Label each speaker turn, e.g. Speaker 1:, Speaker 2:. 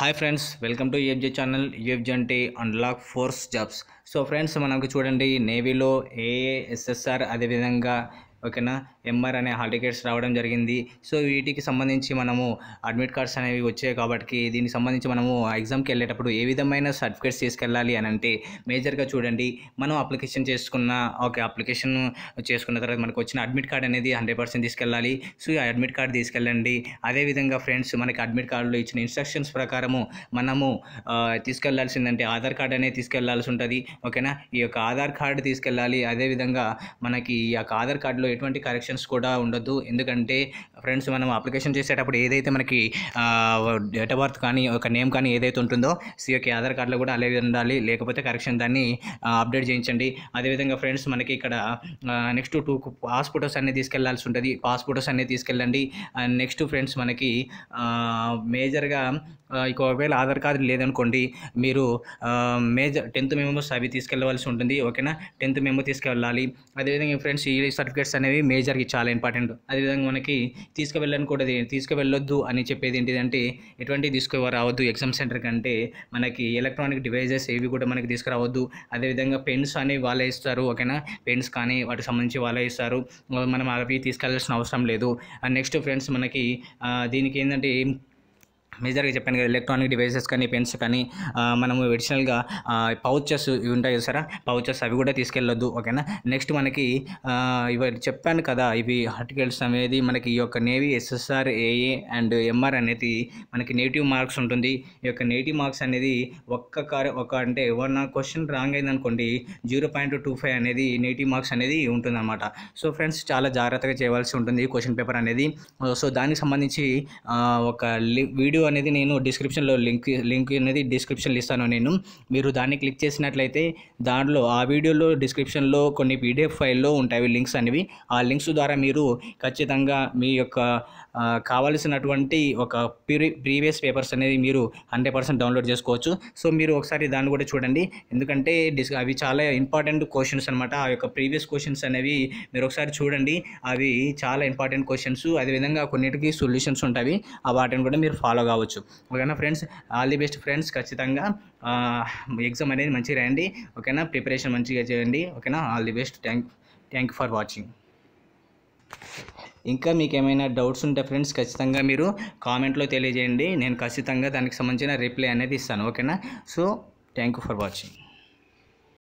Speaker 1: hi friends welcome to UFJ channel UFJ అంటే unlock force jobs so friends మనకు చూడండి నేవీలో ఏఏ ఎస్ఎస్ఆర్ అదేవిధంగా ఓకేనా ఎంఆర్ అనే హాల్ టికెట్స్ రావడం జరిగింది సో వీటికి సంబంధించి మనము అడ్మిట్ కార్డ్స్ అనేవి వచ్చాయి కాబట్టి దీనికి సంబంధించి మనము ఎగ్జామ్కి వెళ్ళేటప్పుడు ఏ విధమైన సర్టిఫికేట్స్ తీసుకెళ్ళాలి అని అంటే మేజర్గా చూడండి మనం అప్లికేషన్ చేసుకున్న ఓకే అప్లికేషన్ చేసుకున్న తర్వాత మనకు వచ్చిన అడ్మిట్ కార్డ్ అనేది హండ్రెడ్ పర్సెంట్ తీసుకెళ్ళాలి సో ఈ అడ్మిట్ కార్డ్ తీసుకెళ్ళండి అదేవిధంగా ఫ్రెండ్స్ మనకి అడ్మిట్ కార్డులో ఇచ్చిన ఇన్స్ట్రక్షన్స్ ప్రకారము మనము ఆ, తీసుకెళ్లాల్సిందంటే ఆధార్ కార్డ్ అనేది తీసుకెళ్లాల్సి ఉంటుంది ఓకేనా ఈ యొక్క ఆధార్ కార్డు తీసుకెళ్ళాలి అదేవిధంగా మనకి ఈ యొక్క ఆధార్ కార్డులో ఎటువంటి కరెక్షన్స్ కూడా ఉండొద్దు ఎందుకంటే ఫ్రెండ్స్ మనం అప్లికేషన్ చేసేటప్పుడు ఏదైతే మనకి డేట్ ఆఫ్ బర్త్ కానీ ఒక నేమ్ కానీ ఏదైతే ఉంటుందో సో ఈ యొక్క ఆధార్ కార్డులో కూడా అలాగే ఉండాలి లేకపోతే కరెక్షన్ దాన్ని అప్డేట్ చేయించండి అదేవిధంగా ఫ్రెండ్స్ మనకి ఇక్కడ నెక్స్ట్ టూ పాస్ ఫొటోస్ అన్ని తీసుకెళ్లాల్సి ఉంటుంది పాస్ ఫొటోస్ అన్ని తీసుకెళ్ళండి అండ్ నెక్స్ట్ ఫ్రెండ్స్ మనకి మేజర్గా ఇక ఒకవేళ ఆధార్ కార్డు లేదనుకోండి మీరు మేజర్ టెన్త్ మెమోస్ అవి తీసుకెళ్ళవలసి ఉంటుంది ఓకేనా టెన్త్ మెమో తీసుకెళ్ళాలి అదేవిధంగా ఫ్రెండ్స్ ఈ సర్టిఫికేట్స్ అనేవి మేజర్కి చాలా ఇంపార్టెంట్ అదేవిధంగా మనకి తీసుకువెళ్ళని కూడా తీసుకువెళ్ళొద్దు అని చెప్పేది ఏంటిదంటే ఎటువంటి తీసుకురావద్దు ఎగ్జామ్ సెంటర్ కంటే మనకి ఎలక్ట్రానిక్ డివైజెస్ ఏవి కూడా మనకి తీసుకురావద్దు అదేవిధంగా పెన్స్ అనేవి వాళ్ళే ఇస్తారు ఓకేనా పెన్స్ కానీ వాటికి సంబంధించి వాళ్ళే ఇస్తారు మనం అవి తీసుకెళ్లాల్సిన అవసరం లేదు అండ్ నెక్స్ట్ ఫ్రెండ్స్ మనకి ఆ, దీనికి ఏంటంటే మేజర్గా చెప్పాను కదా ఎలక్ట్రానిక్ డివైసెస్ కానీ పెన్స్ కానీ ఆ, మనము అడిషనల్గా పౌచెస్ ఇవి ఉంటాయి చూసారా పౌచెస్ అవి కూడా తీసుకెళ్ళొద్దు ఓకేనా నెక్స్ట్ మనకి ఆ, ఇవి చెప్పాను కదా ఇవి ఆర్టికల్స్ అనేది మనకి ఈ యొక్క navy SSR A A and MR అనేది మనకి నేటివ్ మార్క్స్ ఉంటుంది ఈ యొక్క నేటివ్ మార్క్స్ అనేది ఒక్క కార్ ఒక అంటే ఏమన్నా క్వశ్చన్ రాంగ్ అయింది అనుకోండి జీరో పాయింట్ టూ ఫైవ్ అనేది నేటివ్ మార్క్స్ అనేది ఉంటుందన్నమాట సో ఫ్రెండ్స్ చాలా జాగ్రత్తగా చేయవలసి ఉంటుంది క్వశ్చన్ పేపర్ అనేది సో దానికి సంబంధించి ఆ, ఒక లి- వీడియో అనేది నేను డిస్క్రిప్షన్లో లింక్ లింక్ అనేది డిస్క్రిప్షన్లో ఇస్తాను నేను మీరు దాన్ని క్లిక్ చేసినట్లయితే దాంట్లో ఆ వీడియోలో డిస్క్రిప్షన్లో కొన్ని పీడిఎఫ్ ఫైల్లో ఉంటాయి లింక్స్ అనేవి ఆ లింక్స్ ద్వారా మీరు ఖచ్చితంగా మీ యొక్క ఆ, కావలసినటువంటి ఒక ప్రీ ప్రీవియస్ పేపర్స్ అనేది మీరు హండ్రెడ్ పర్సెంట్ డౌన్లోడ్ చేసుకోవచ్చు సో మీరు ఒకసారి దాన్ని కూడా చూడండి ఎందుకంటే డిస్ అవి చాలా ఇంపార్టెంట్ క్వశ్చన్స్ అనమాట ఆ యొక్క ప్రీవియస్ క్వశ్చన్స్ అనేవి మీరు ఒకసారి చూడండి అవి చాలా ఇంపార్టెంట్ క్వశ్చన్స్ అదేవిధంగా కొన్నిటికి సొల్యూషన్స్ ఉంటాయి ఆ వాటిని కూడా మీరు ఫాలో కావచ్చు ఓకేనా friends all the best friends ఖచ్చితంగా ఎగ్జామ్ అనేది మంచిగా రాయండి ఓకేనా ప్రిపరేషన్ మంచిగా చేయండి ఓకేనా all the best thank thank you for watching ఇంకా మీకు ఏమైనా డౌట్స్ ఉంటే ఫ్రెండ్స్ ఖచ్చితంగా మీరు కామెంట్లో తెలియజేయండి నేను ఖచ్చితంగా దానికి సంబంధించిన రిప్లై అనేది ఇస్తాను ఓకేనా so thank you for watching